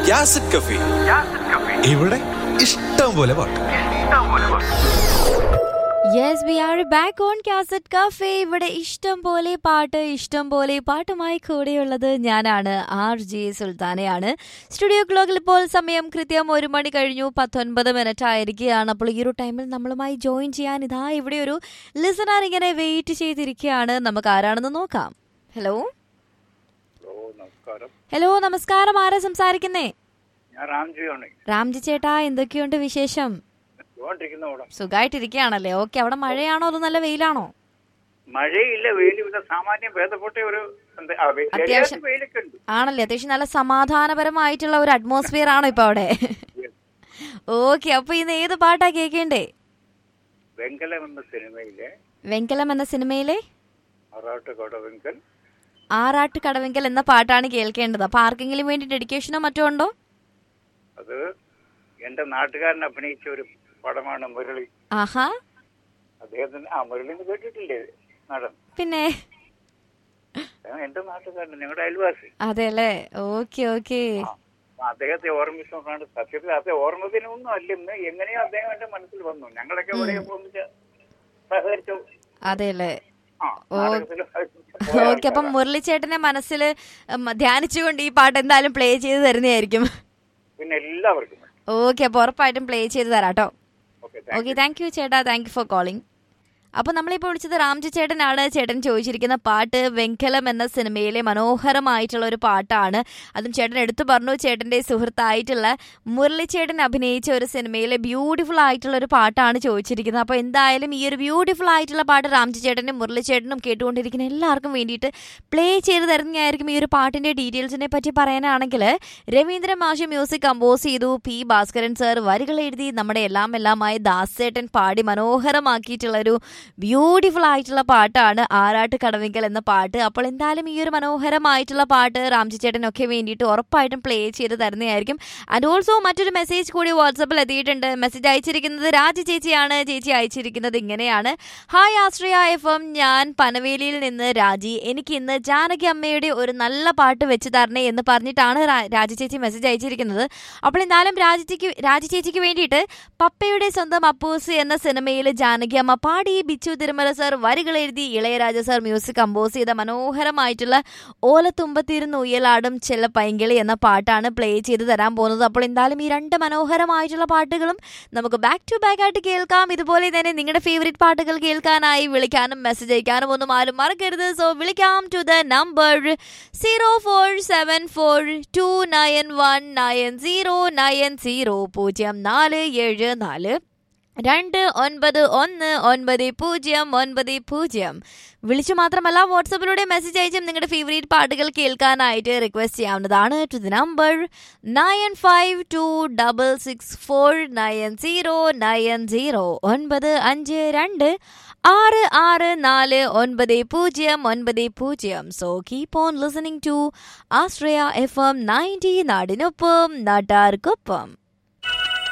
യാസിഡ് കഫി ഇവിടെ ഇഷ്ടം പോലെ പാട്ട് yes we are back on cassette cafe ഇവിടെ ഇഷ്ടം പോലെ പാട്ട് ഇഷ്ടം പോലെ പാട്ടുമായി കൂടെയുള്ളത് ഞാനാണ് ആർ ജെ സുൽത്താനയാണ് സ്റ്റുഡിയോ ക്ലോക്കിൽ ഇപ്പോൾ സമയം കൃത്യം ഒരു മണി കഴിഞ്ഞു പത്തൊൻപത് മിനിറ്റ് ആയിരിക്കുകയാണ് അപ്പോൾ ഈ ഒരു ടൈമിൽ നമ്മളുമായി ജോയിൻ ചെയ്യാൻ ഇതാ ഇവിടെ ഒരു ലിസണർ ഇങ്ങനെ വെയിറ്റ് ചെയ്തിരിക്കുകയാണ് നമുക്ക് ആരാണെന്ന് നോക്കാം ഹലോ ഹലോ നമസ്കാരം ഹലോ നമസ്കാരം ആരാ സംസാരിക്കുന്നേ ഞാൻ രാംജിയാണ് രാംജി ചേട്ടാ എന്തൊക്കെയുണ്ട് വിശേഷം പോണ്ടിരിക്കുന്ന അവിടെ സുഖമായിട്ടിരിക്കുകയാണല്ലേ ഓക്കെ അവിടെ മഴയാണോ അതോ നല്ല വെയിലാണോ മഴയില്ല വെയിലില്ല സാമാന്യം ഭേദപ്പെട്ട ഒരു എന്താ, ആ, വെ- അത്യാവശ്യം. ചെറിയ വെയിലൊക്കെ ഉണ്ട് ആണല്ലേ അത്യാവശ്യം നല്ല സമാധാനപരമായിട്ടുള്ള ഒരു അറ്റ്മോസ്ഫിയർ ആണോ ഇപ്പൊ അവിടെ ഓക്കെ അപ്പൊ ഇന്ന് ഏത് പാട്ടാ കേൾക്കേണ്ടേ വെങ്കലം എന്ന സിനിമയിലെ വെങ്കലം എന്ന സിനിമയിലെ അറാട്ട് കൊടവെങ്കൽ ആറാട്ട് കടവെങ്കൽ എന്ന പാട്ടാണ് കേൾക്കേണ്ടത് അപ്പൊ ആർക്കെങ്കിലും വേണ്ടി ഡെഡിക്കേഷനോ മറ്റോ ഉണ്ടോ അത് എന്റെ നാട്ടുകാരൻ അഭിനയിച്ച ഒരു പടമാണ് മുരളി ആഹാ അദ്ദേഹത്തിന് ആ മുരളി എന്ന് കേട്ടിട്ടില്ലേ നടൻ പിന്നെ അദ്ദേഹം എന്റെ നാട്ടുകാരൻ ഞങ്ങളുടെ അയൽവാസി അതെ അല്ലേ ഓക്കെ ഓക്കെ ആ, അപ്പൊ അദ്ദേഹത്തെ ഓർമ്മിച്ചുകൊണ്ടാണ് സത്യത്തിൽ അദ്ദേഹം ഓർമ്മദിനമൊന്നും അല്ല ഇന്ന് എങ്ങനെയോ അദ്ദേഹം എന്റെ മനസ്സിൽ വന്നു ഞങ്ങളൊക്കെ ഇവിടെ ഒന്നിച്ച് സഹകരിച്ചു അതെ അല്ലേ ആ നാടകത്തിലും ഓക്കെ അപ്പം മുരളിച്ചേട്ടനെ മനസ്സിൽ ധ്യാനിച്ചുകൊണ്ട് ഈ പാട്ട് എന്തായാലും പ്ലേ ചെയ്ത് തരുന്നതായിരിക്കും പിന്നെ എല്ലാവർക്കും ഓക്കെ അപ്പൊ ഉറപ്പായിട്ടും പ്ലേ ചെയ്ത് തരാം കേട്ടോ ഓക്കെ ഓക്കെ താങ്ക് യു ചേട്ടാ താങ്ക് യു ഫോർ കോളിംഗ് അപ്പോൾ നമ്മളിപ്പോൾ വിളിച്ചത് രാംജി ചേട്ടനാണ് ചേട്ടൻ ചോദിച്ചിരിക്കുന്ന പാട്ട് വെങ്കലം എന്ന സിനിമയിലെ മനോഹരമായിട്ടുള്ള ഒരു പാട്ടാണ് അതും ചേട്ടൻ എടുത്തു പറഞ്ഞു ചേട്ടൻ്റെ സുഹൃത്തായിട്ടുള്ള മുരളിച്ചേട്ടൻ അഭിനയിച്ച ഒരു സിനിമയിലെ ബ്യൂട്ടിഫുൾ ആയിട്ടുള്ള ഒരു പാട്ടാണ് ചോദിച്ചിരിക്കുന്നത് അപ്പോൾ എന്തായാലും ഈ ഒരു ബ്യൂട്ടിഫുൾ ആയിട്ടുള്ള പാട്ട് രാംജി ചേട്ടനും മുരളിച്ചേട്ടനും കേട്ടുകൊണ്ടിരിക്കുന്ന എല്ലാവർക്കും വേണ്ടിയിട്ട് പ്ലേ ചെയ്ത് തരുന്നതായിരിക്കും ഈ ഒരു പാട്ടിൻ്റെ ഡീറ്റെയിൽസിനെ പറ്റി പറയാനാണെങ്കിൽ രവീന്ദ്രൻ മാഷ് മ്യൂസിക് കമ്പോസ് ചെയ്തു പി ഭാസ്കരൻ സർ വരികൾ എഴുതി നമ്മുടെ എല്ലാം എല്ലാമായി ദാസേട്ടൻ പാടി മനോഹരമാക്കിയിട്ടുള്ള ഒരു ബ്യൂട്ടിഫുൾ ആയിട്ടുള്ള പാട്ടാണ് ആറാട്ട് കടവിങ്കൽ എന്ന പാട്ട് അപ്പോൾ എന്തായാലും ഈ ഒരു മനോഹരമായിട്ടുള്ള പാട്ട് രാംജി ചേട്ടനൊക്കെ വേണ്ടിയിട്ട് ഉറപ്പായിട്ടും പ്ലേ ചെയ്ത് തരുന്നതായിരിക്കും ആൻഡ് ഓൾസോ മറ്റൊരു മെസ്സേജ് കൂടി വാട്സപ്പിൽ എത്തിയിട്ടുണ്ട് മെസ്സേജ് അയച്ചിരിക്കുന്നത് രാജി ചേച്ചിയാണ് ചേച്ചി അയച്ചിരിക്കുന്നത് ഇങ്ങനെയാണ് ഹായ് ആശ്രയ എഫ് എം ഞാൻ പനവേലിയിൽ നിന്ന് രാജി എനിക്ക് ഇന്ന് ജാനകി അമ്മയുടെ ഒരു നല്ല പാട്ട് വെച്ച് തരണേ എന്ന് പറഞ്ഞിട്ടാണ് രാ- രാജി ചേച്ചി മെസ്സേജ് അയച്ചിരിക്കുന്നത് അപ്പോൾ എന്തായാലും രാജി ചേച്ചിക്ക് രാജി ചേച്ചിക്ക് വേണ്ടിയിട്ട് പപ്പയുടെ സ്വന്തം അപ്പൂസ് എന്ന സിനിമയിൽ ജാനകി അമ്മ പാടി ബിച്ചു തിരുമല സർ വരികൾ എഴുതി ഇളയരാജ സർ മ്യൂസിക് കമ്പോസ് ചെയ്ത മനോഹരമായിട്ടുള്ള ഓലത്തുമ്പത്തിരുന്ന് ഉയലാടും ചെല്ല പൈങ്കിളി എന്ന പാട്ടാണ് പ്ലേ ചെയ്ത് തരാൻ പോകുന്നത് അപ്പോൾ എന്തായാലും ഈ രണ്ട് മനോഹരമായിട്ടുള്ള പാട്ടുകളും നമുക്ക് ബാക്ക് ടു ബാക്ക് ആയിട്ട് കേൾക്കാം ഇതുപോലെ തന്നെ നിങ്ങളുടെ ഫേവറേറ്റ് പാട്ടുകൾ കേൾക്കാനായി വിളിക്കാനും മെസ്സേജ് അയക്കാനും ഒന്നും ആരും മറക്കരുത് സോ വിളിക്കാം to the number zero four seven four two nine one nine zero nine zero പൂജ്യം നാല് ഏഴ് നാല് രണ്ട് ഒൻപത് ഒന്ന് ഒൻപത് പൂജ്യം ഒൻപത് പൂജ്യം വിളിച്ചു മാത്രമല്ല വാട്സപ്പിലൂടെ മെസ്സേജ് അയച്ചും നിങ്ങളുടെ ഫേവറേറ്റ് പാട്ടുകൾ കേൾക്കാനായിട്ട് റിക്വസ്റ്റ് ചെയ്യാവുന്നതാണ് to the number nine five two double six four nine zero nine zero ഒൻപത് അഞ്ച് രണ്ട് ആറ് ആറ് നാല് ഒൻപത് പൂജ്യം ഒൻപത് പൂജ്യം so keep on listening to Ashraya F M ninety നാടിനൊപ്പം നാട്ടാർക്കൊപ്പം